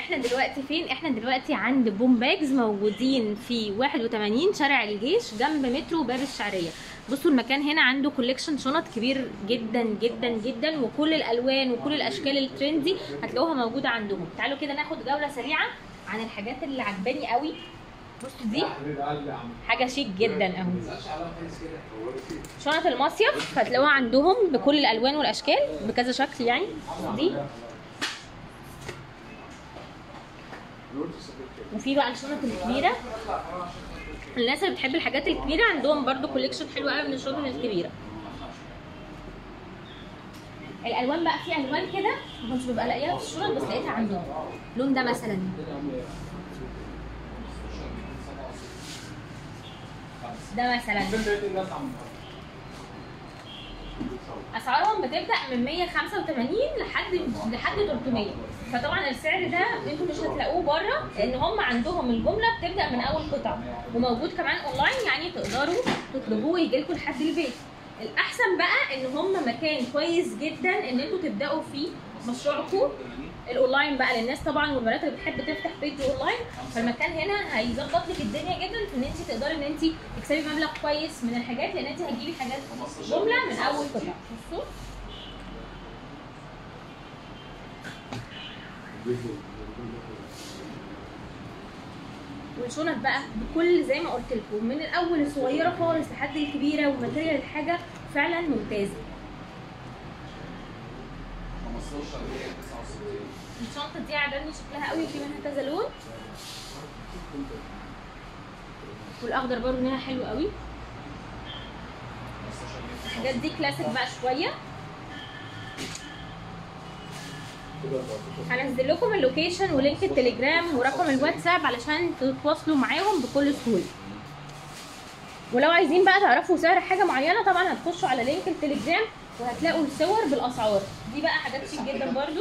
احنا دلوقتي فين احنا دلوقتي عند بوم باجز موجودين في 81 شارع الجيش جنب مترو باب الشعريه بصوا المكان هنا عنده كوليكشن شنط كبير جدا جدا جدا وكل الالوان وكل الاشكال الترندي هتلاقوها موجوده عندهم تعالوا كده ناخد جوله سريعه عن الحاجات اللي عجباني قوي بصوا دي حاجه شيك جدا اهو شنط المصيف هتلاقوها عندهم بكل الالوان والاشكال بكذا شكل يعني دي وفي بقى الشنط الكبيره الناس اللي بتحب الحاجات الكبيره عندهم برضو كوليكشن حلو قوي من الشنط الكبيره الالوان بقى في الوان كده ما كنتش ببقى لاقيها في الشنط بس لقيتها عندهم اللون ده مثلا ده مثلا اسعارهم بتبدا من 185 لحد لحد 300 فطبعا السعر ده انتوا مش هتلاقوه بره لان هم عندهم الجمله بتبدا من اول قطعه وموجود كمان اونلاين يعني تقدروا تطلبوه ويجي لكم لحد البيت الاحسن بقى ان هم مكان كويس جدا ان انتوا تبداوا فيه مشروعكم الاونلاين بقى للناس طبعا والبنات اللي بتحب تفتح بيج اونلاين فالمكان هنا هيظبط لك الدنيا جدا في ان انت تقدري ان انت تكسبي مبلغ كويس من الحاجات لان انت هتجيبي حاجات جمله من اول قطعه بصوا والشنط بقى بكل زي ما قلت لكم من الاول الصغيره خالص لحد الكبيره وماتيريال الحاجه فعلا ممتازه 15 هي 69 الشنطه دي عجبني شكلها قوي في منها كذا لون والاخضر برضه منها حلو قوي 15 الحاجات دي كلاسيك بقى شويه هنزل لكم اللوكيشن ولينك التليجرام ورقم الواتساب علشان تتواصلوا معاهم بكل سهوله ولو عايزين بقى تعرفوا سعر حاجه معينه طبعا هتخشوا على لينك التليجرام وهتلاقوا الصور بالاسعار دي بقى حاجات شيك جدا برضو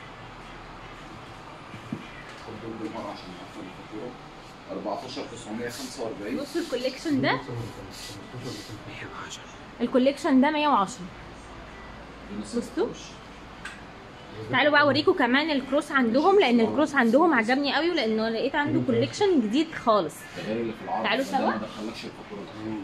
خد دول بالمره عشان نقفل الفاتوره 14 945 بصوا الكوليكشن ده الكوليكشن ده 110 بصوا. تعالوا بقى اوريكم كمان الكروس عندهم لان الكروس عندهم عجبني قوي لانه لقيت عنده كوليكشن جديد خالص غير اللي في العرض تعالوا ده سوا. ما دخلكش الفاتوره دي.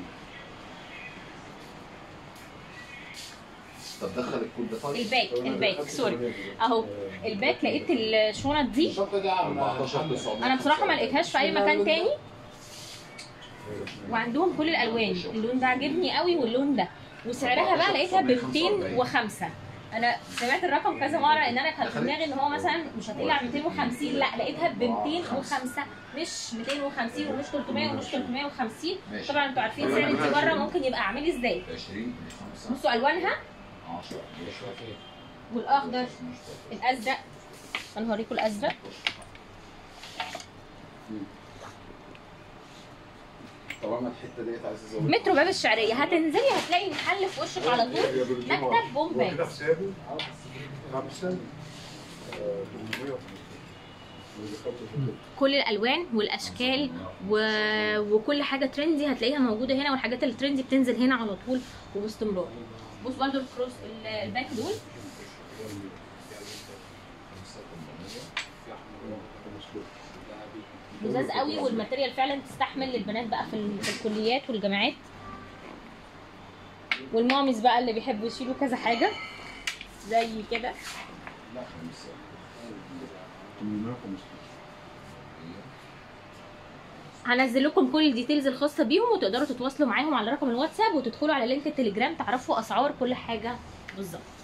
طب دخل الكود ده طيب الباك الباك سوري اهو الباك لقيت الشنط دي الشنطه دي عامله 14 945 انا بصراحه ما لقيتهاش في اي مكان تاني وعندهم كل الالوان اللون ده عجبني قوي واللون ده وسعرها بقى لقيتها ب 205 انا سمعت الرقم كذا مره ان انا كان في دماغي ان هو مثلا مش هتقل عن 250 لا لقيتها ب 205 مش 250 ومش 300 ومش 350 ماشي. طبعا انتوا عارفين سعر انت بره ممكن يبقى عامل ازاي 20 5 بصوا الوانها 10 والاخضر الازرق انا هوريكم الازرق طالما الحته ديت عايز ازود مترو باب الشعريه هتنزلي هتلاقي محل في وشك على طول مكتب بوم باج كده حسابه خمسه كل الالوان والاشكال و... وكل حاجه ترندي هتلاقيها موجوده هنا والحاجات الترندي بتنزل هنا على طول وباستمرار بص برضو الكروس ال- الباك دول لذاذ قوي والماتيريال فعلا تستحمل للبنات بقى في, ال... في الكليات والجامعات والماميز بقى اللي بيحبوا يشيلوا كذا حاجه زي كده لا خمسه هنزل لكم كل الديتيلز الخاصه بيهم وتقدروا تتواصلوا معاهم على رقم الواتساب وتدخلوا على لينك التليجرام تعرفوا اسعار كل حاجه بالظبط